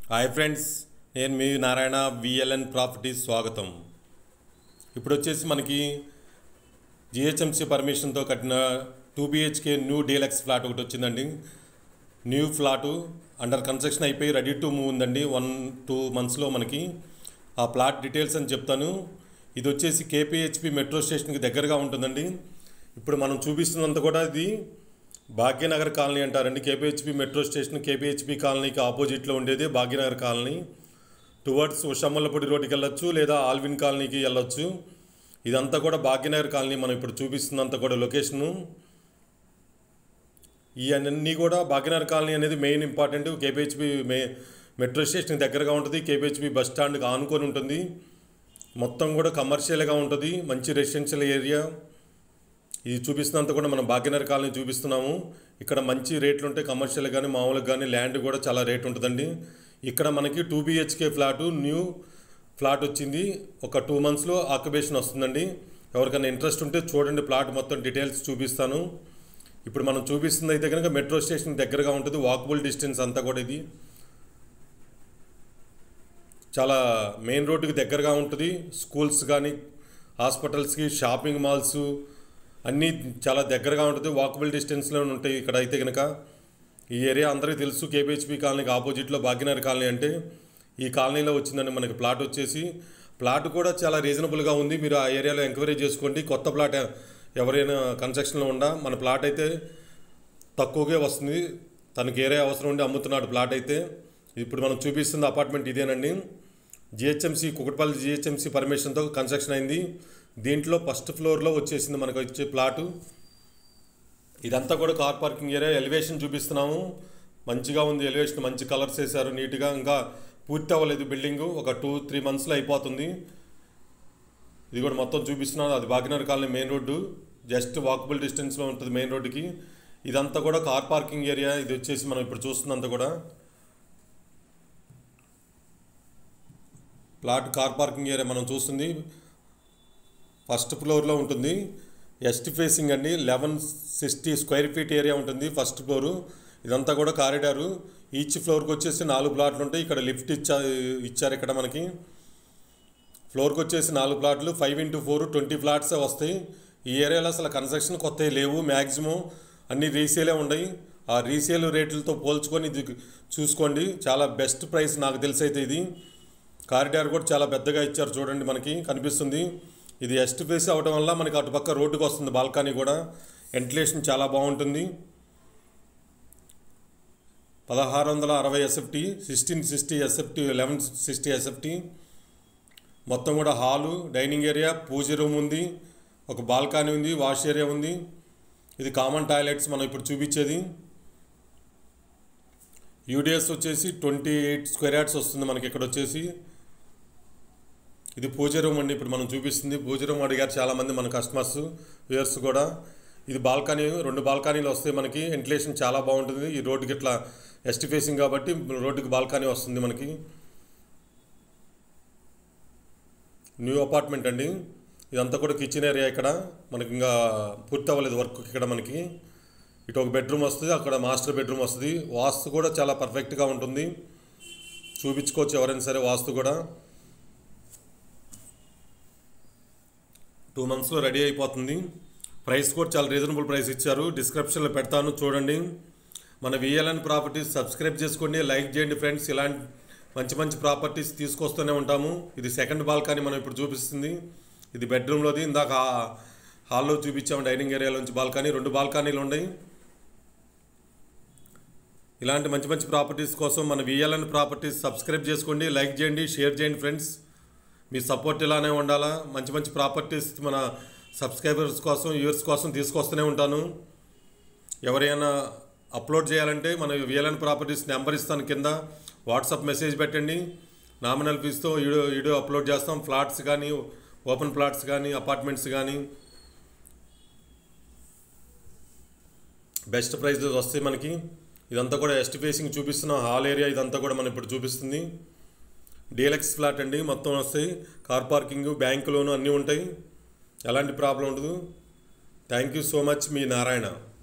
hi friends నేను మీ Narayana VLN properties స్వాగతం ఇప్పుడు వచ్చేసి మనకి జిహెచ్ఎంసీ పర్మిషన్తో కట్టిన two BHK new deluxe flat ఒకటి వచ్చిందండి న్యూ ఫ్లాటు అండర్ కన్స్ట్రక్షన్ అయిపోయి రెడీ టు మూవ్ ఉందండి వన్ టూ మంత్స్లో మనకి ఆ ప్లాట్ డీటెయిల్స్ అని చెప్తాను ఇది వచ్చేసి కేపీహెచ్పి మెట్రో స్టేషన్కి దగ్గరగా ఉంటుందండి ఇప్పుడు మనం చూపిస్తున్నంత కూడా ఇది భాగ్యనగర్ కాలనీ అంటారండి కేపీహెచ్పి మెట్రో స్టేషన్ కేపీహెచ్పి కాలనీకి ఆపోజిట్లో ఉండేది భాగ్యనగర్ కాలనీ టువర్డ్స్ ఉషమ్మలపూడి రోడ్డుకి వెళ్ళొచ్చు లేదా ఆల్విన్ కాలనీకి వెళ్ళొచ్చు ఇదంతా కూడా భాగ్యనగర్ కాలనీ మనం ఇప్పుడు చూపిస్తున్నంత కూడా లొకేషను ఇవన్నీ కూడా భాగ్యనగర్ కాలనీ అనేది మెయిన్ ఇంపార్టెంట్ కేపీహెచ్పి మే మెట్రో స్టేషన్ దగ్గరగా ఉంటుంది కేపీహెచ్పి బస్ స్టాండ్కి ఆనుకొని ఉంటుంది మొత్తం కూడా కమర్షియల్గా ఉంటుంది మంచి రెసిడెన్షియల్ ఏరియా ఇది చూపిస్తున్నంత కూడా మనం భాగ్యనగర్ కాలనీ చూపిస్తున్నాము ఇక్కడ మంచి రేట్లు ఉంటాయి కమర్షియల్ కానీ మామూలుగా కానీ ల్యాండ్ కూడా చాలా రేట్ ఉంటుందండి ఇక్కడ మనకి two BHK flat new flat వచ్చింది ఒక టూ మంత్స్లో ఆక్యుపేషన్ వస్తుందండి ఎవరికైనా ఇంట్రెస్ట్ ఉంటే చూడండి ప్లాట్ మొత్తం డీటెయిల్స్ చూపిస్తాను ఇప్పుడు మనం చూపిస్తుంది అయితే కనుక మెట్రో స్టేషన్ దగ్గరగా ఉంటుంది వాకబుల్ డిస్టెన్స్ అంతా కూడా ఇది చాలా మెయిన్ రోడ్డుకి దగ్గరగా ఉంటుంది స్కూల్స్ కానీ హాస్పిటల్స్కి షాపింగ్ మాల్స్ అన్నీ చాలా దగ్గరగా ఉంటుంది వాకబుల్ డిస్టెన్స్లో ఉంటాయి ఇక్కడ అయితే కనుక ఈ ఏరియా అందరికీ తెలుసు కేబిహెచ్పి కాలనీకి ఆపోజిట్లో భాగ్యనగర్ కాలనీ అంటే ఈ కాలనీలో వచ్చిందండి మనకి ప్లాట్ వచ్చేసి ప్లాట్ కూడా చాలా రీజనబుల్గా ఉంది మీరు ఆ ఏరియాలో ఎంక్వైరీ చేసుకోండి కొత్త ప్లాట్ ఎవరైనా కన్స్ట్రక్షన్లో ఉండా మన ప్లాట్ అయితే తక్కువగా వస్తుంది తనకి ఏరియా అవసరం ఉండి అమ్ముతున్నాడు ప్లాట్ అయితే ఇప్పుడు మనం చూపిస్తున్న అపార్ట్మెంట్ ఇదేనండి జిహెచ్ఎంసీ కుకట్పల్లి జిహెచ్ఎంసీ పర్మిషన్తో కన్స్ట్రక్షన్ అయింది దీంట్లో ఫస్ట్ ఫ్లోర్లో వచ్చేసింది మనకు వచ్చే ప్లాటు ఇదంతా కూడా కార్ పార్కింగ్ ఏరియా ఎలివేషన్ చూపిస్తున్నాము మంచిగా ఉంది ఎలివేషన్ మంచి కలర్స్ వేశారు నీట్గా ఇంకా పూర్తి అవ్వలేదు బిల్డింగ్ ఒక టూ త్రీ మంత్స్లో అయిపోతుంది ఇది కూడా మొత్తం చూపిస్తున్నాను అది Bhagyanagar colony main road just walkable డిస్టెన్స్లో ఉంటుంది మెయిన్ రోడ్డుకి ఇదంతా కూడా కార్ పార్కింగ్ ఏరియా ఇది వచ్చేసి మనం ఇప్పుడు చూస్తున్నంత కూడా ప్లాట్ కార్ పార్కింగ్ ఏరియా మనం చూస్తుంది ఫస్ట్ ఫ్లోర్లో ఉంటుంది ఎస్ట్ ఫేసింగ్ అండి eleven sixty square feet area ఉంటుంది ఫస్ట్ ఫ్లోరు ఇదంతా కూడా కారిడారు ఈచ్ ఫ్లోర్కి వచ్చేసి నాలుగు ప్లాట్లు ఉంటాయి ఇక్కడ లిఫ్ట్ ఇచ్చా ఇచ్చారు ఇక్కడ మనకి ఫ్లోర్కి వచ్చేసి నాలుగు ప్లాట్లు ఫైవ్ ఇంటూ ఫోర్ ట్వంటీ ఫ్లాట్సే వస్తాయి ఈ ఏరియాలో అసలు కన్స్ట్రక్షన్ కొత్తవి లేవు మ్యాక్సిమం అన్ని రీసేలే ఉన్నాయి ఆ రీసేల్ రేట్లతో పోల్చుకొని ఇది చూసుకోండి చాలా బెస్ట్ ప్రైస్ నాకు తెలిసి అయితే ఇది కారిడార్ కూడా చాలా పెద్దగా ఇచ్చారు చూడండి మనకి కనిపిస్తుంది ఇది ఎస్ట్ ఫేస్ అవడం వల్ల మనకి అటుపక్క రోడ్డుకి వస్తుంది బాల్కనీ కూడా వెంటిలేషన్ చాలా బాగుంటుంది పదహారు వందల అరవై SFT sixteen sixty SFT eleven sixty SFT మొత్తం కూడా hall dining area puja room ఉంది ఒక బాల్కనీ ఉంది వాష్ ఏరియా ఉంది ఇది కామన్ టాయిలెట్స్ మనం ఇప్పుడు చూపించేది యూడిఎస్ వచ్చేసి ట్వంటీ ఎయిట్ స్క్వేర్ యార్డ్స్ వస్తుంది మనకి ఇక్కడ వచ్చేసి ఇది పూజ రూమ్ అండి ఇప్పుడు మనం చూపిస్తుంది పూజ రూమ్ అడిగారు చాలామంది మన కస్టమర్స్ వ్యూయర్స్ కూడా ఇది బాల్కనీ రెండు బాల్కనీలు వస్తాయి మనకి వెంటిలేషన్ చాలా బాగుంటుంది ఈ రోడ్డుకి ఇట్లా ఎస్ట్ ఫేసింగ్ కాబట్టి రోడ్డుకి బాల్కనీ వస్తుంది మనకి న్యూ అపార్ట్మెంట్ అండి ఇదంతా కూడా కిచెన్ ఏరియా ఇక్కడ మనకి ఇంకా పూర్తి అవ్వలేదు వర్క్ ఇక్కడ మనకి ఇటు ఒక బెడ్రూమ్ వస్తుంది అక్కడ మాస్టర్ బెడ్రూమ్ వస్తుంది వాస్తు కూడా చాలా పర్ఫెక్ట్గా ఉంటుంది చూపించుకోవచ్చు ఎవరైనా సరే వాస్తు కూడా టూ మంత్స్లో రెడీ అయిపోతుంది ప్రైస్ కూడా చాలా రీజనబుల్ ప్రైస్ ఇచ్చారు డిస్క్రిప్షన్లో పెడతాను చూడండి మన విఎల్ఎన్ ప్రాపర్టీస్ సబ్స్క్రైబ్ చేసుకోండి లైక్ చేయండి ఫ్రెండ్స్ ఇలాంటి మంచి మంచి ప్రాపర్టీస్ తీసుకొస్తూనే ఉంటాము ఇది సెకండ్ బాల్కనీ మనం ఇప్పుడు చూపిస్తుంది ఇది బెడ్రూమ్లోది ఇందాక హాల్లో చూపించాము డైనింగ్ ఏరియాలోంచి బాల్కనీ రెండు బాల్కనీలు ఉన్నాయి ఇలాంటి మంచి మంచి ప్రాపర్టీస్ కోసం మన విఎల్ఎన్ ప్రాపర్టీస్ సబ్స్క్రైబ్ చేసుకోండి లైక్ చేయండి షేర్ చేయండి ఫ్రెండ్స్ మీ సపోర్ట్ ఇలానే ఉండాలా మంచి మంచి ప్రాపర్టీస్ మన సబ్స్క్రైబర్స్ కోసం వ్యూవర్స్ కోసం తీసుకొస్తూనే ఉంటాను ఎవరైనా అప్లోడ్ చేయాలంటే మన విఎల్ఎన్ ప్రాపర్టీస్ నెంబర్ ఇస్తాను కింద వాట్సాప్ మెసేజ్ పెట్టండి నామినల్ ఫీజుతో వీడియో వీడియో అప్లోడ్ చేస్తాం ఫ్లాట్స్ కానీ ఓపెన్ ప్లాట్స్ కానీ అపార్ట్మెంట్స్ కానీ బెస్ట్ ప్రైజెస్ వస్తాయి మనకి ఇదంతా కూడా ఎస్ట్ ఫేసింగ్ చూపిస్తున్న హాల్ ఏరియా ఇదంతా కూడా మనం ఇప్పుడు చూపిస్తుంది డీలక్స్ ఫ్లాట్ అండి మొత్తం వస్తాయి కార్ పార్కింగ్ బ్యాంకు లోను అన్నీ ఉంటాయి ఎలాంటి ప్రాబ్లం ఉండదు థ్యాంక్ యూ సో మచ్ మీ నారాయణ